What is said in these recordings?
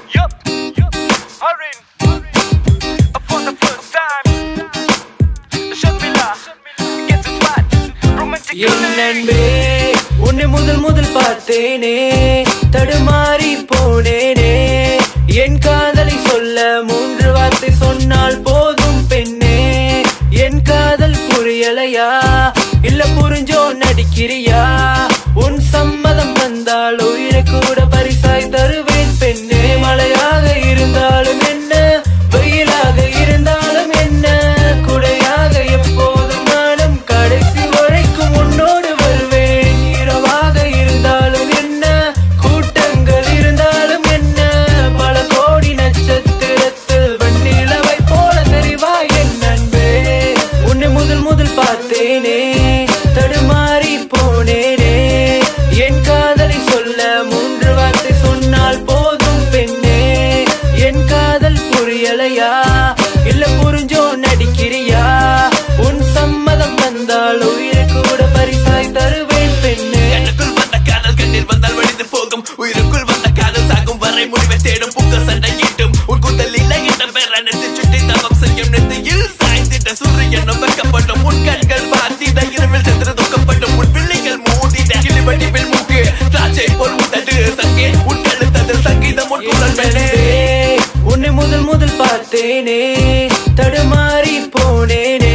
Yup, yup, Arin. For the first time. Shamila, gets it right. Romantic என் நண்பே உன்னை முதல் முதல் பார்த்தேனே தடுமாறி போனேனே என் காதலை சொல்ல மூன்று வார்த்தை சொன்னால் போதும் பெண்ணே என் காதல் புரியலையா இல்ல புரிஞ்சோ நடிக்கிறியா உன் சம்மதம் வந்தால் உயிரை கூட பரிசாய் தருவேன் பெண்ணே மழையாக இருந்தாலும் என்ன வெயிலாக இருந்தாலும் என்ன குடையாக எப்போதும் நானும் கடைசி வரைக்கும் உன்னோடு வருவேன் இரவாக இருந்தாலும் என்ன கூட்டங்கள் இருந்தாலும் என்ன பல கோடி நட்சத்திரத்தில் வெண்ணிலவை போல தெரிவாய் என் நண்பே உன்னை முதல் முதல் பார்த்தேனே தடுமாறி போனேனே என் காதலை சொல்ல மூன்று வார்த்தை சொன்னால் போதும் பெண்ணே என் காதல் புரியலையா இல்ல புரிஞ்சோ நடிக்கிறியா உன் சம்மதம் வந்தால் உயிரை கூட பரிசாய் தருவேன் பெண்ணே எனக்குள் வந்த காதல் கண்ணீர் வந்தால் வழிந்து போகும் உயிருக்குள் வந்த காதல் சாகும் வரை முடிவை தேடும் புக்க சண்டையிட்டும் உன் கூந்தல் இலையிட்ட பெற நெத்து சுட்டி தவம் செய்யும் நெத்தியில் சாய்ந்திட்ட சூரியன் வைக்கப்படும் உன் கண்கள் பார்த்திட இரவில் சென்று துக்கப்படும் உன் வில்லைகள் மூடிட கிளிவடிவில் மூக்கு திராட்சை போல் உதடு சங்கே உன் கழுத்ததில் சங்கீதம் உன் குரல் பெண்ணே உன்னை முதல் முதல் பார்த்தேனே தடுமாறி போனேனே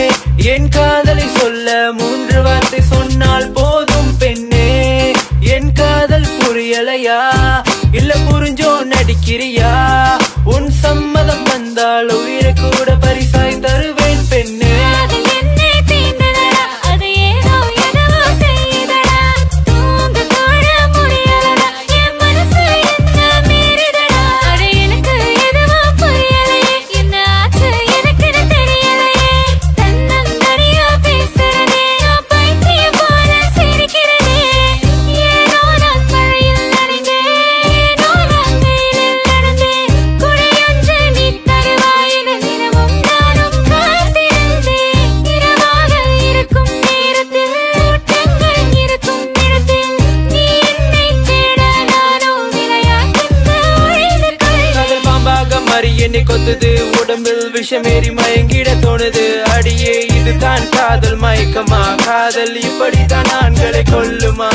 என் காதலை சொல்ல மூன்று வார்த்தை சொன்னால் போதும் பெண்ணே என் காதல் புரியலையா இல்ல புரிஞ்சோ நடிக்கிறியா உன் சம்மதம் வந்தால் உயிரை கூட பரிசாய் தருவேன் பெண்ணே காதல் என்னை தீண்டதடா, அது ஏதோ எதுவோ செய்யுதடா. தூங்க கூட முடியலடா, என் மனசு என்ன மீறுதடா. அட எனக்கு எதுவோ புரியலையே, என்ன ஆச்சு எனக்குன்னு தெரியலையே. தன்னந்தனியா பேசுறதே, நான் பைத்தியம் போல சிரிக்கிறதே. ஏனோ நான் மழையில் நனைந்தேன், ஏனோ நான் வெயிலில் நடந்தேன். குடையொன்று நீ தருவாய் என தினமும் நானும் காத்திருந்தேன். இரவாக இருக்கும் நேரத்தில், கூட்டங்கள் இருக்கும் இடத்தில், நீ என்னை தேட நானோ விளையாட்டுக்கு ஒழிந்து கொள்வேன். காதல் பாம்பாக மாறி என்னை கொத்துது உடம்பில் விஷமேறி மயங்கிட தோணுது அடியே இதுதான் காதல் மயக்கமா காதல் இப்படித்தான் ஆண்களை கொல்லுமா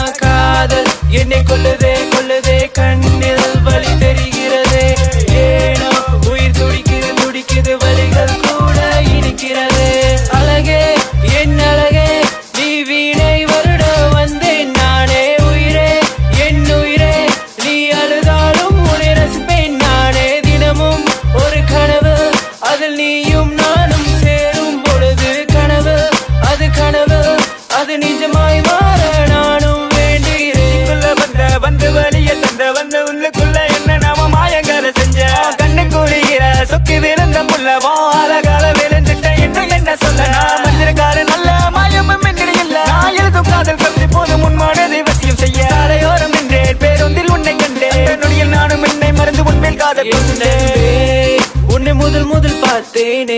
காதல் என்னை கொல்லுதே கொல்லுதே கண்ணில் வலி தெரிகிறதே ஏனோ உயிர் துடிக்குது துடிக்குது வலிகள் கூட இனிக்கிறதே அழகே என் அழகே நீ வீணை வருட வந்தேன் நானே உயிரே என் உயிரே நீ அழுதாலும் உன்னை ரசிப்பேன் நானே தினமும் ஒரு கனவு அதில் நீயும் நானும் சேரும் பொழுது கனவு அது கனவு அது நிஜமாய் மாற நானும் வேண்டுகிறேன் உள்ள வந்த வந்து வழிய தந்த வந்த உள்ளுக்குள்ள என்ன நாம மாயங்கால செஞ்ச கண்ணு கூடுகிற சொக்கி விழுந்த புள்ளவோ அழகால விழுந்துட்ட என்ன என்ன சொல்ல நான் மந்திரக்கார நல்ல மாயமும் என்னிட இல்ல நான் எழுதும் காதல் கவிதை போதும் முன் மனதை வசியம் செய்ய சாலையோரம் நின்றேன் பேருந்தில் உன்னை கண்டேன் நொடியில் நானும் என்னை மறந்து உன்மேல் காதல் கொண்டேன் என்னே, உன்னை முதல் முதல் பார்த்தேனே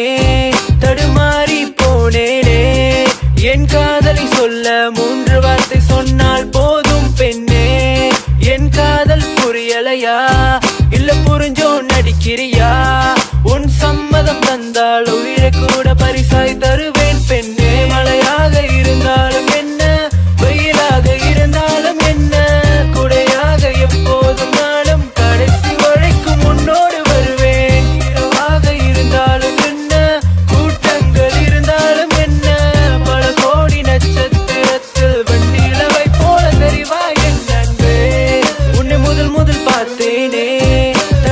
தடுமாறி போனேனே என் காதலை சொல்ல மூன்று வார்த்தை சொன்னால் போ